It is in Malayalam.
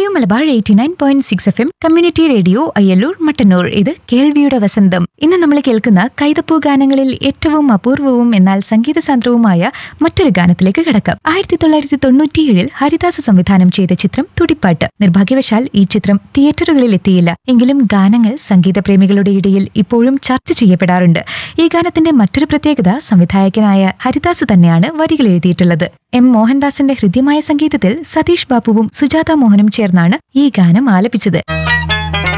Malabar eighty nine point six F M community radio Ayyalloor Mattannur ഇത് കേൾവിയുടെ വസന്തം ഇന്ന് നമ്മൾ കേൾക്കുന്ന കൈതപ്പൂ ഗാനങ്ങളിൽ ഏറ്റവും അപൂർവവും എന്നാൽ സംഗീതസാന്ദ്രവുമായ മറ്റൊരു ഗാനത്തിലേക്ക് കിടക്കാം ആയിരത്തി തൊള്ളായിരത്തി തൊണ്ണൂറ്റിയേഴിൽ ഹരിദാസ് സംവിധാനം ചെയ്ത ചിത്രം തുടിപ്പാട്ട് നിർഭാഗ്യവശാൽ ഈ ചിത്രം തിയേറ്ററുകളിൽ എത്തിയില്ല എങ്കിലും ഗാനങ്ങൾ സംഗീത പ്രേമികളുടെ ഇടയിൽ ഇപ്പോഴും ചർച്ച ചെയ്യപ്പെടാറുണ്ട് ഈ ഗാനത്തിന്റെ മറ്റൊരു പ്രത്യേകത സംവിധായകനായ ഹരിദാസ് തന്നെയാണ് വരികൾ എഴുതിയിട്ടുള്ളത് എം മോഹൻദാസിന്റെ ഹൃദ്യമായ സംഗീതത്തിൽ സതീഷ് ബാബുവും സുജാത മോഹനും ചേർന്നാണ് ഈ ഗാനം ആലപിച്ചത്